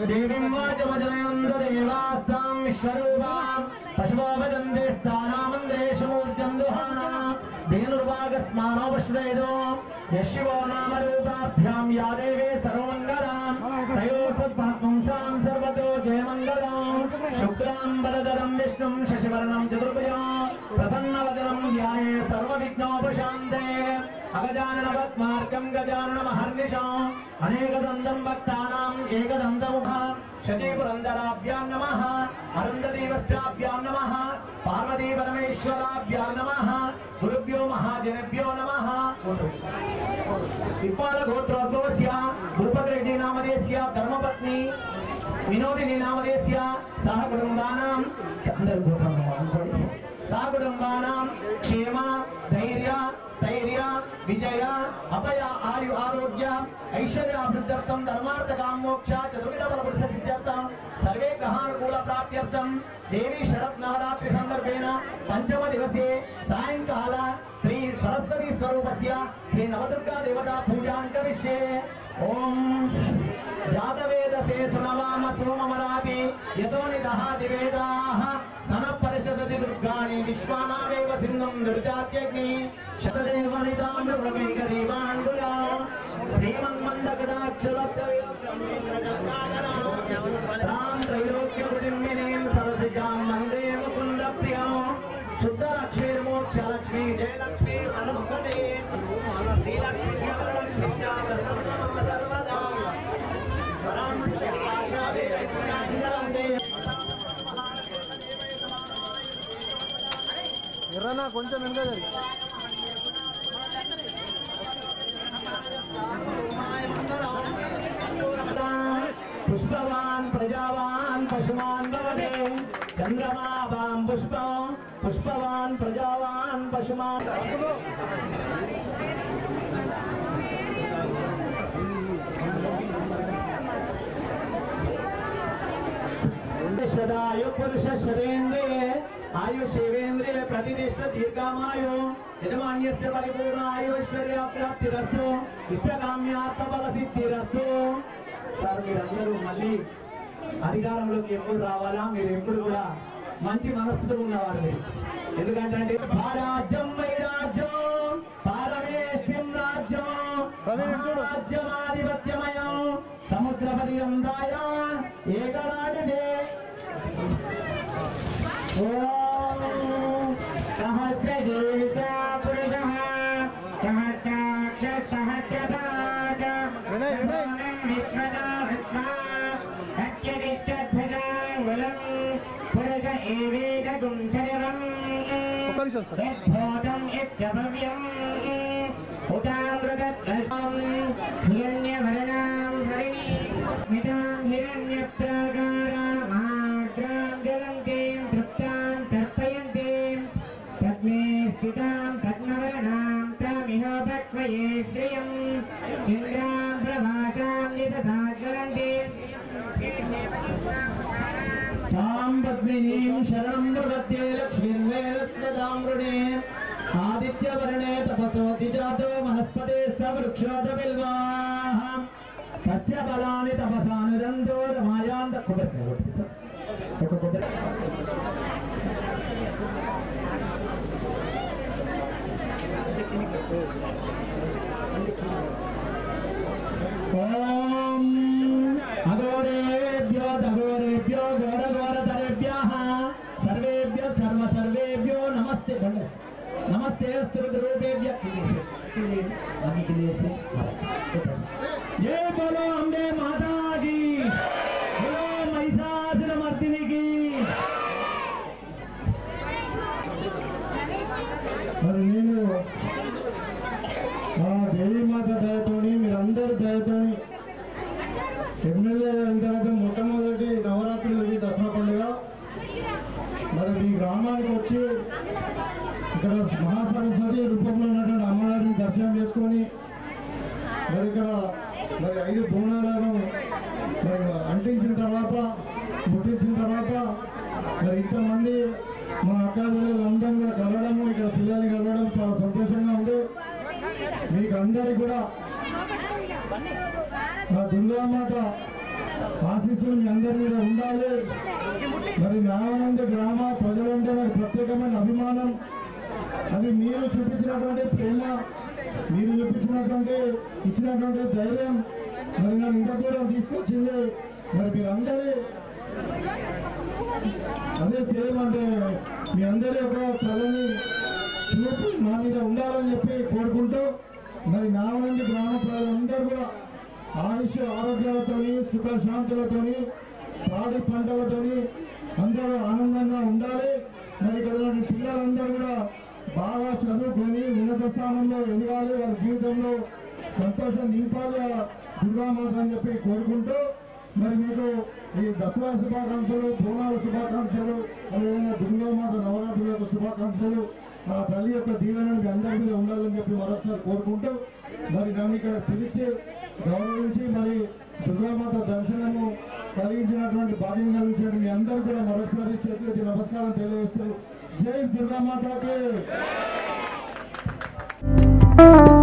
దేవీం వాచమజనయందు దేవాస్తాం విశ్వరూపాం పశవో వదందే స్థానామందేశమూర్జం దుహానా ధేనుర్వాగస్మానోపష్టువేదో యశివో నామ రూపాభ్యాం యా దేవే సర్వమంగళాం తయో సత్పుంసాం సర్వతో జయమంగళాం శుక్లాం బలధరం విష్ణుం శశివర్ణం చతుర్భుజం ప్రసన్నవదనం ధ్యాయే సర్వవిఘ్నోపశాంతే అగజానన పద్మార్కం గజానన మహర్నిశం అనేకదంతం భక్తానాం ఏకదంతముఖ శచీ పురందరాభ్యాం నమః అరుంధదేవశ్చాభ్యాం నమః పార్వతీ పరమేశ్వరాభ్యాం నమః గురుభ్యో మహాజనభ్యో నమః ఇప్పాల గోత్రోద్భవస్య భూపతిరెడ్డి నామదేస్య ధర్మపత్ని వినోదిని నామదేస్య సహ కుటుంబానాం అందరూ గోత్రం అనుకోండి సహ కుటుంబానాం క్షేమ ధైర్య స్థైర్య విజయ అభయ ఆయు ఆరోగ్య ఐశ్వర్యాభివృద్ధ్యర్థం ధర్మార్థ కామోక్ష చతుర్విధ పురుష సిద్ధ్యర్థం సర్వే గ్రహానుకూల ప్రాప్త్యర్థం దేవి శరత్ నవరాత్రి సందర్భేన పంచమ దివసే సాయంకాల శ్రీ సరస్వతి స్వరూపస్య శ్రీ నవదుర్గా దేవతా పూజాం కరిష్యే ఓం జాతవేదసే సునవామ సోమమరాతి యతో నిదహాతి వేదాః సన పరిషదతి దుర్గాణి విశ్వానావేవ సింధం దుర్జాత్యగ్ని శతదేవనితామృతమేక దీవాంగులా శ్రీమన్మందగదాక్షరాం త్రైలోక్యపుటిమ్మినీం సరసిజాం వందే ముకుంద ప్రియం శుద్ధ లక్ష్మీర్మోక్ష లక్ష్మీ జయలక్ష్మీ సరస్వతి శ్రీలక్ష్మీ జయలక్ష్మీ ప్రసన్న సర్వదా ఎర్రనా కొంచెం వెనుక జరిగి పుష్పవాన్ ప్రజావాన్ పశుమాన్ భవతే చంద్రమావాం పుష్పం పుష్పవాన్ ప్రజావాన్ పశుమాన్ సదాయు పురుష శరేంద్రియ ఆయు శివేంద్రియ ప్రతిష్ట దీర్ఘమాయు యజమాన్యస్య పరిపూర్ణ ఆయుశ్వర్య ప్రాప్తిరస్తు ఇష్టకామ్యాత్మ బల సిద్ధిరస్తు సార్ మీరందరూ మళ్ళీ అధికారంలోకి ఎప్పుడు రావాలా మీరు ఎప్పుడు కూడా మంచి మనస్సుతో ఉన్నవారు మీరు ఎందుకంటే అంటే స్వరాజ్యం వైరాజ్యం పారమేష్ట్యం రాజ్యం రాజ్యమాధిపత్యమయం సముద్ర పర్యందాయ ఏకరాడిదే సహస్రదేశ పురుష సహస్రాక్ష సహస్రపాద వినయ్, వినయ్. విశ్వదా విశ్వా అత్యదిష్టధ్వజాంగులం పురుష ఏవేదగుం శరీరం ఒక్క నిమిషం సార్ యద్భూతం యచ్చభవ్యం ఉదామృతం హిరణ్యవర్ణాం హరిణీమితాం హిరణ్యప్రాకారామాగ్రాం జలంతీం తృప్తాం తర్పయంతీం పద్మే స్థితాం పద్మవర్ణాం తామిహ భక్వయే శ్రియం ఇంద్రాం ప్రభాసాం నిదధాజ్వలంతీం तां पद्मिनीं शरणं प्रपद्ये लक्ष्मीर्वेलस्वदामृणे आदित्यवर्णे तपसोऽतिजातो वनस्पते सवृक्षोदबिल्वाः तस्य फलानि तपसानुदन्तो रमायान्त కొబ్బరికాయ కొట్టి సార్ ఒక కొబ్బరి ఓం అఘోరేభ్యో దఘోరేభ్యో ఘోరఘోరతరేభ్యः సర్వేభ్య సర్వ సర్వేభ్యో నమస్తే దండ నమస్తే స్తురుద్రూపేభ్య జై బోలో అంబే మాతాకి బోలో మహిషాసుర మర్దినికి మరి నేను ఆ దేవీమాత దయతోని మీరందరి దయతోని ఎమ్మెల్యే అయిన తర్వాత మొట్టమొదటి నవరాత్రులు ఇది దసరా పండుగ మరి మీ గ్రామానికి వచ్చి ఇక్కడ మహాసరస్వతి రూపంలో ఉన్నటువంటి అమ్మవారిని దర్శనం చేసుకొని మరి ఇక్కడ మరి ఐదు బోనాలను మరి అంటించిన తర్వాత ముట్టించిన తర్వాత మరి ఇంతమంది మా అక్క అందరం కూడా కలవడము ఇక్కడ పిల్లల్ని కలవడం చాలా సంతోషంగా ఉంది మీకు అందరికీ కూడా ఆ దుర్గామాత ఆశీస్సు ఆశీస్సులు మీ అందరి మీద ఉండాలి మరి నావనంద గ్రామ ప్రజలంటే మరి ప్రత్యేకమైన అభిమానం అది మీరు చూపించినటువంటి ప్రేమ మీరు చూపించినటువంటి ఇచ్చినటువంటి ధైర్యం మరి నన్ను ఇంత దూరం తీసుకొచ్చింది మరి మీరందరి అదే సేమ్ అంటే మీ అందరి యొక్క చలని చూపు నా మీద ఉండాలని చెప్పి కోరుకుంటూ మరి నావనంది గ్రామ ప్రజలందరూ కూడా ఆయుష్ ఆరోగ్యాలతోని సుఖశాంతులతోని పాడి పంటలతోని అందరూ ఆనందంగా ఉండాలి మరి ఇక్కడ ఉన్న పిల్లలందరూ కూడా బాగా చదువుకొని ఉన్నత స్థానంలో ఎదగాలి వాళ్ళ జీవితంలో సంతోషం నింపాలి ఆ దుర్గామాత అని చెప్పి కోరుకుంటూ మరి మీకు ఈ దసరా శుభాకాంక్షలు బోనాల శుభాకాంక్షలు అదేవిధంగా దుర్గామాత నవరాత్రుల యొక్క శుభాకాంక్షలు ఆ తల్లి యొక్క దీవెన మీ అందరి మీద ఉండాలని చెప్పి మరొకసారి కోరుకుంటూ మరి నన్ను ఇక్కడ పిలిచి గౌరవించి మరి దుర్గామాత దర్శనము కలిగించినటువంటి భాగ్యం కలిగించిన మీ అందరూ కూడా మరొకసారి చేతులెత్తి నమస్కారం తెలియజేస్తూ జై దుర్గామాతకి